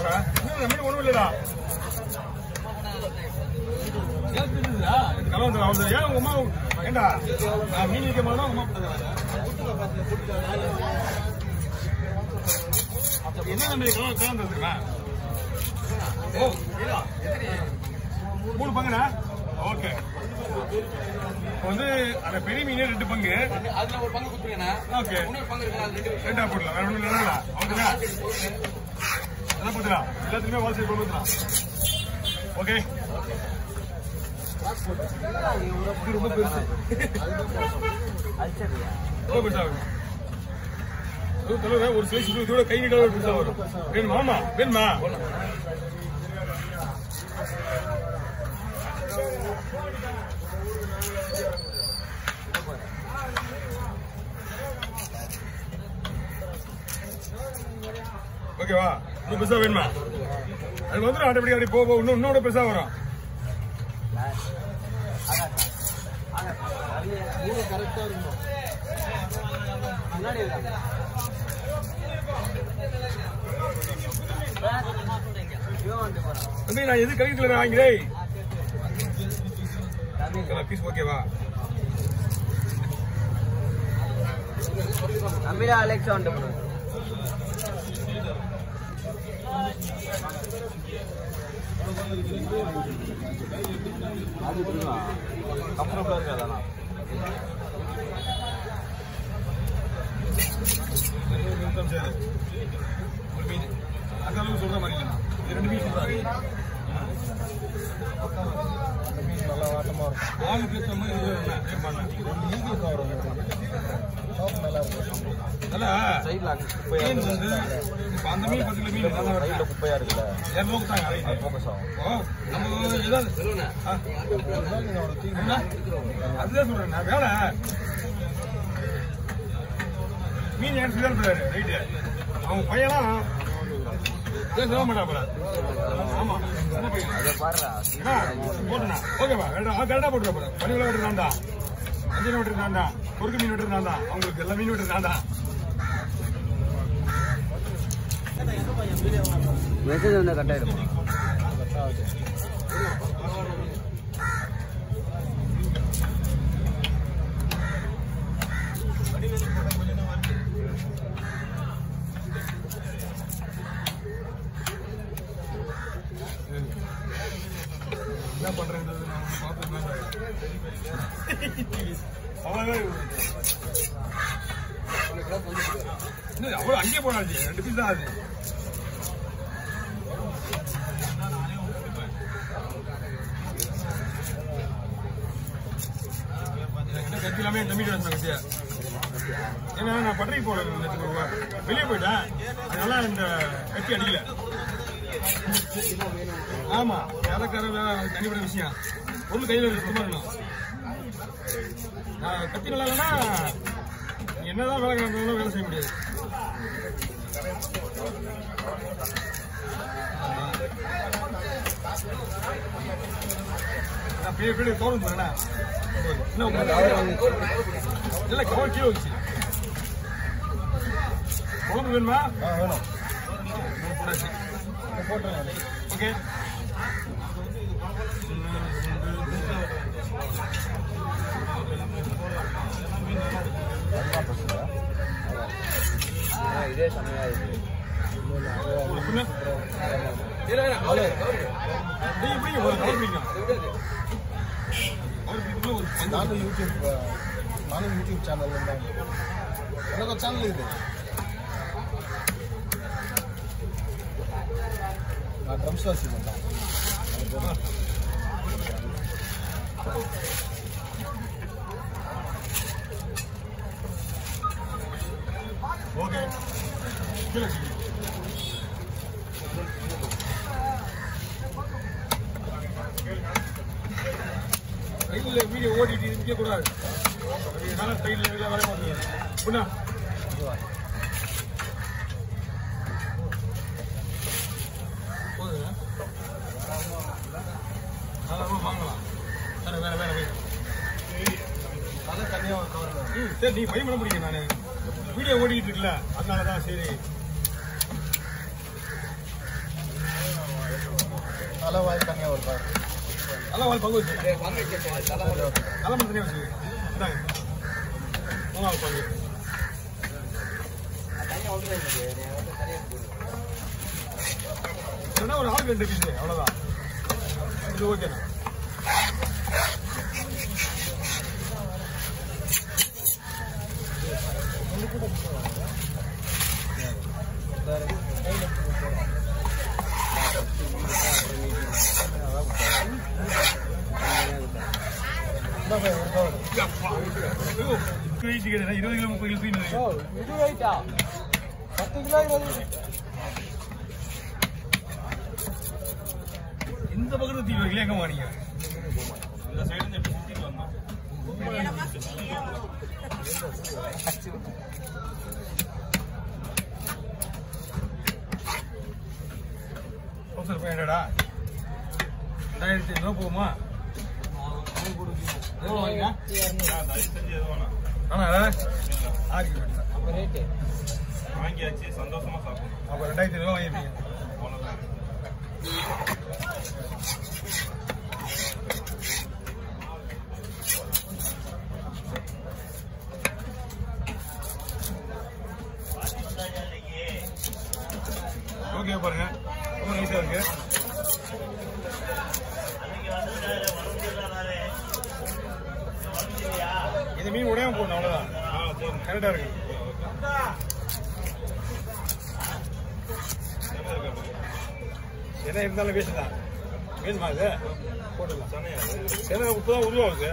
போறா இன்னும் நம்ம ஒண்ணும் இல்லடா ஏன் தின்னுதா? எனக்கு கலவை வந்துடும். அவன் ஏன் உங்க அம்மா ஏண்டா நான் மீன் வைக்க மாட்டா உங்க அம்மா என்ன நம்ம கலவை கலந்து வந்துருக்கா ஓ மூணு பங்குடா ஓகே இப்போ வந்து அந்த பெரிய மீன் ரெண்டு பங்கு அதுல ஒரு பங்கு கொடுத்துருக்கேண்ணா ஓகே இன்னொரு பங்கு இருக்கு அது ரெண்டு ரெண்டா போடலாம் வேற ஒன்றும் இல்லைங்களா ஓகேங்களா அதான் போட்டுடா எல்லாத்துக்குமே வாசி கொண்டு வந்துடலாம் ஓகே இது ரொம்ப பெருசு ரொம்ப பெருசா வரும் அது தலைவரே, ஒரு சைஸ் இதோட கை நீட்டாக பெருசா வரும் வேணுமா ஆமா வேணுமா ஓகேவா இன்னும் பெருசா வேணுமா அது வந்துடும் ஆட்டோமேட்டிக்கா அப்படி போக போக இன்னும் இன்னோட பெருசா வரும் கரெக்டா இருக்கும் முன்னாடி இருக்காங்க தம்பி நான் எது கழிக்கல வாங்கிறேன் பீஸ் ஓகேவா அமிரா அலெக்ஸா வந்து கம்ஃபர்டபுளா இருக்கு அதெல்லாம் நிமிஷம் சரி ஒரு மீன் அந்த அளவுக்கு சொல்ற மாதிரி இல்லைண்ணா இது ரெண்டு மீன் சொல்றாரு நல்லா வாட்டமா இருக்கும் ஆளுக்கு ஏற்ற மாதிரி இது என்ன, ஏமாண்ணா. நல்லா இருக்கும் நல்லா சைட்ல மீன் வந்து இப்ப அந்த மீன் பத்து கிலோ மீன் நல்லா சைட்ல இருக்கு. குப்பையா இருக்குல்ல இரநூறு தாங்க அரை ஃபோக்கஸ் ஆகும் ஓ நம்ம ஏதாவது ஆ. என்ன? அதுதான் சொல்றேன் நான் வேலை மீன் ஏன் சொல்லி அனுப்புறாரு ரைட்டு அவங்க பையனா ஏன் சொல்ல மாட்டாப்புல ஆமா என்ன பையன் அதை பாருடா அண்ணா, போட்டுண்ணா. ஓகேவா கரெக்டா ஆ, கரெக்டா போட்டுருவா போல பனிவில வெட்டு நான் தான் அஞ்சு வெட்டு நான் தான் பொறுக்கு மீன் வெட்டு நான் தான் அவங்களுக்கு எல்லா மீன் வெட்டு நான் தான் மெசேஜ் வந்து கட் ஆயிடுமா என்ன பண்றேன்றது நான் ஒண்ணு பார்த்துக்கலாம் அவ்வளவு இன்னும் அவ்வளவு அங்கேயே போனாச்சு ரெண்டு பீஸ் தான் அது என்கிட்ட கத்தி எல்லாமே என் தம்பிட்டு வந்தேன் கத்தியா ஏன்னா நான் பட்டறைக்கு போறேன் நேத்துக்கு ஒரு வாரம். வெளியே போயிட்டேன் அதனால இந்த கத்தி அடிக்கல ஆமா வேலைக்கார வேலை அது தனிப்பட்ட விஷயம் பொருள் கையில இருக்கு சுத்தமா இருக்கணும் நான் கத்தி நல்லா இல்லைன்னா என்னதான் வேலை இருந்தாலும் வேலை செய்ய முடியாது நான் பெரிய பெரிய கவரம் தரேன் இல்ல கவர் கீழே வச்சு குழம்பு வேணுமா வேணும் போட்டாச்சு ஓகே இதே செம்மையா இருக்கு அப்படின்னா நீங்க பிடிங்க ஒரு கவர் பிடிங்க கவர் பிடிக்கல ஒரு பங்கு ನಾನು ಯೂಟ್ಯೂಬ್ ನಾನು ಯೂಟ್ಯೂಬ್ ಚಾನಲ್ ನನಗೆ ಚಾನಲ್ ಇದೆ ನಾನು ಡ್ರಮ್ಸ್ ವಾಸಿದ್ದಂತ ஓகே கீழே வச்சுக்கோங்க. சைடுல வீடியோ ஓடிட்டு இருக்க கூடாது அதனால சைடுல வீடியோ வர மாட்டேங்குது புண்ணா போதுங்க அதெல்லாம் வாங்கலாம் வேற வேற வேற வேற ಅದೇ ತನಿயாக ಕವರ್ ம், சரி நீ பையன் பண்ண முடியும் நானு வீடியோ ஓடிட்டு இருக்குல்ல அதனாலதான் சரி தலை வாய் தனியாக ஒரு பாரு நல்லா வால் பங்கு வச்சு டேய், பங்கு வச்சு தலை மட்டும் வச்சு. நல்லா மட்டும் தனியாக வச்சு இந்தாங்க மூணாவது பங்கு தனியா ஒன்றும் இல்லை. நீ வந்து தனியா போடு. இல்லைன்னா ஒரு ஆளுக்கு ரெண்டு பீஸு அவ்வளோதான் இது ஓகேண்ணா இந்த பையன் ஒரு கவர் வெயிட் கிடையாது இருபது கிலோ முப்பது கிலோ தூக்கி ஓ இது வெயிட்டா பத்து கிலோ இருபது இந்த பக்கத்துல தீ வைக்கல எங்க வாங்க இந்த சைடு இருந்து எப்படி சுத்திட்டு வந்தோம் சார் பையன்டா ரெண்டாயிரத்தி ஐநூறு போகுமா எவ்வளோ வாங்கிங்க ஆனா ஆறு அப்போ ரேட்டு வாங்கியாச்சு சந்தோஷமா சாப்பிடணும் அப்போ ரெண்டாயிரத்தி ஐநூறு வாங்கிருப்பீங்க அவ்வளவுதான் ஓகே பாருங்க ரொம்ப நைஸா இருக்கு இது மீன் உடையாம போடணும் அவ்வளவுதான் கரெக்டா இருக்கு என்ன இருந்தாலும் வேஸ்ட் தான் வேணுமா இது போட்டுடலாம் சென்னை இப்பதான் உருவாகுது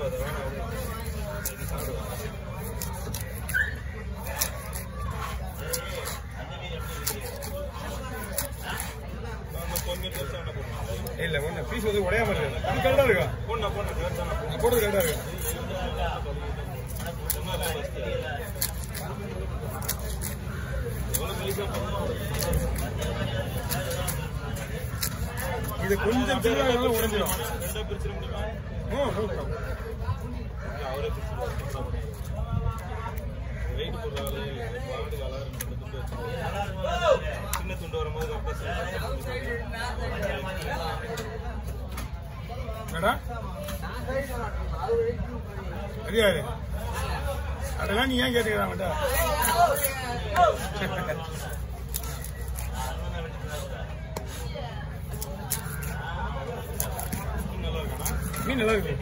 இல்ல ஒண்ணு பீஸ் வந்து உடையாம இருக்கு இது கரெக்டா இருக்கா பொண்ணு பொண்ணு நான் போட்டது கரெக்டா இருக்கு இது கொஞ்சம் சின்ன உடைஞ்சிடும் ரெண்டா பிரிச்சிட முடியுமா ம், no problem. அவரே பிரிச்சிருவாரு வெயிட் போடுறாரு வாரத்துக்கு அலாரம் ரெண்டு துண்டு வச்சிருக்காரு சின்ன துண்டு வரும்போது கரெக்டாக என்னடா தெரியாது அதெல்லாம் நீ ஏன் கேட்டுக்கிறா மாட்டா நல்லா இருக்கா மீன் நல்லா இருக்கு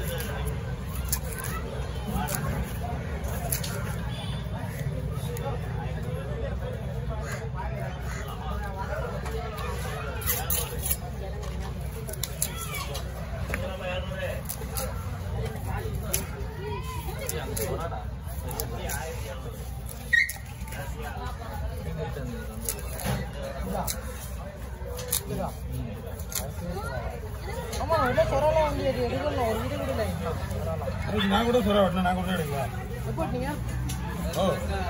ஆமா என்ன சொரலாம் வந்து இது எடுக்கல ஒரு வீடு கூட இல்லை இன்னும் சொரலாம் அதுக்கு நான் கூட சொல்ல வரணும் நான் கூட எடுக்கலாம் எப்போ நீங்க ஓ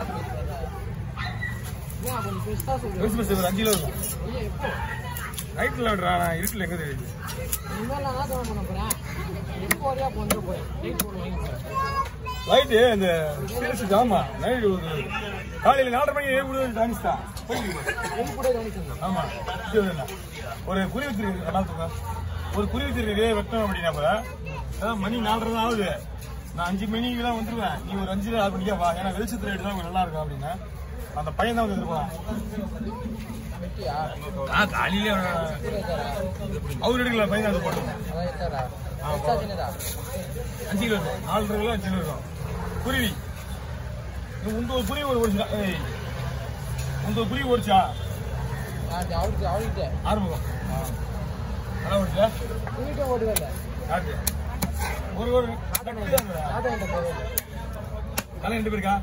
ஏன் அப்போ நீ பெருசாக சொல்லுங்க பெருசு பெருசு ஒரு அஞ்சு கிலோ இருக்கும் ஐயா எப்போ நைட்டில் விடுறா நான் இருட்டில் எங்கே தெரியுது இனிமேல் நான் தான் பண்ண போகிறேன் எப்போ வரையா கொண்டு போய் நைட் போட்டு வாங்கி போகிறேன் லைட்டு இந்த சீரியஸ் ஜாமா நைட்டு ஒரு காலையில் நாலரை மணி ஏழு விடுவது டான்ஸ் தான் போயிட்டு எது கூட கவனிச்சுங்க ஆமா இது என்ன? ஒரு குருவி திரு பார்த்துக்கோ ஒரு குருவி திரு வெட்டணும் அப்படின்னா கூட அதான் மணி நாலரை தான் ஆகுது நான் அஞ்சு மணிக்கு தான் வந்துருவேன் நீ ஒரு அஞ்சு ஆறு மணிக்கா வா ஏன்னா வெளிச்சத்துல ரேட்டு தான் நல்லா இருக்கும் அப்படின்னா அந்த பையன் தான் வந்து இருப்பான் வெட்டியா ஆ காலையில கூட இருக்காரா அவர் எடுக்கல பையன் அது போட்டோம் அதான் இருக்காரா எக்ஸ்ட்ரா சின்னதா அஞ்சு கிலோ இருக்கும் நாலரை கிலோ அஞ்சு கிலோ இருக்கும் குருவி நீ உங்க ஒரு குருவி ஒரு ஓடிச்சா ஏய் உங்க ஒரு குருவி ஓடிச்சா நான் அவருக்கு அவர்கிட்ட ஆரம்பம் நல்லா ஓடிச்சா வீட்டை ஓடுவே இல்லை யாருக்கு ஒரு ஒரு டாடா என்கிட்ட போவே இல்லை நல்லா ரெண்டு பேருக்கா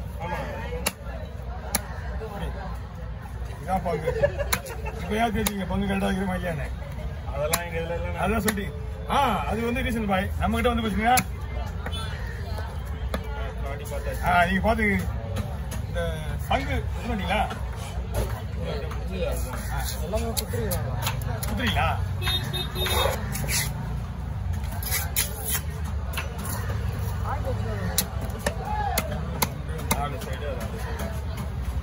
இதான் பங்கு இப்ப யார் தெரிஞ்சீங்க பங்கு கரெக்டா இருக்கிற மாதிரியானே அதெல்லாம் எங்க இதுல எல்லாம் அதான் சொல்லி ஆ அது வந்து ரீசன் பாய் நம்ம கிட்ட வந்து பாத்தீங்கன்னா காட்டி பார்த்தாச்சு ஆ நீங்க பாத்து இந்த சங்கு இது பண்ணீங்களா எல்லாமே குத்துருக்காங்க குத்துறீங்களா நாலு சைடு அது அந்த சைடு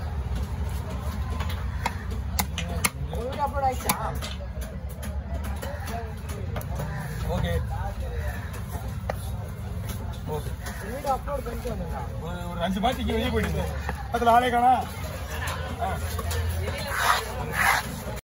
ஒரு வீடு அப்லோட் ஆயிடுச்சா வீடியோ அப்லோட் பண்ணிட்டு வந்தேங்க ஒரு ஒரு அஞ்சு மாட்டிக்கு வெளியே போயிட்டு அதுல ஆளே காணா ஆ.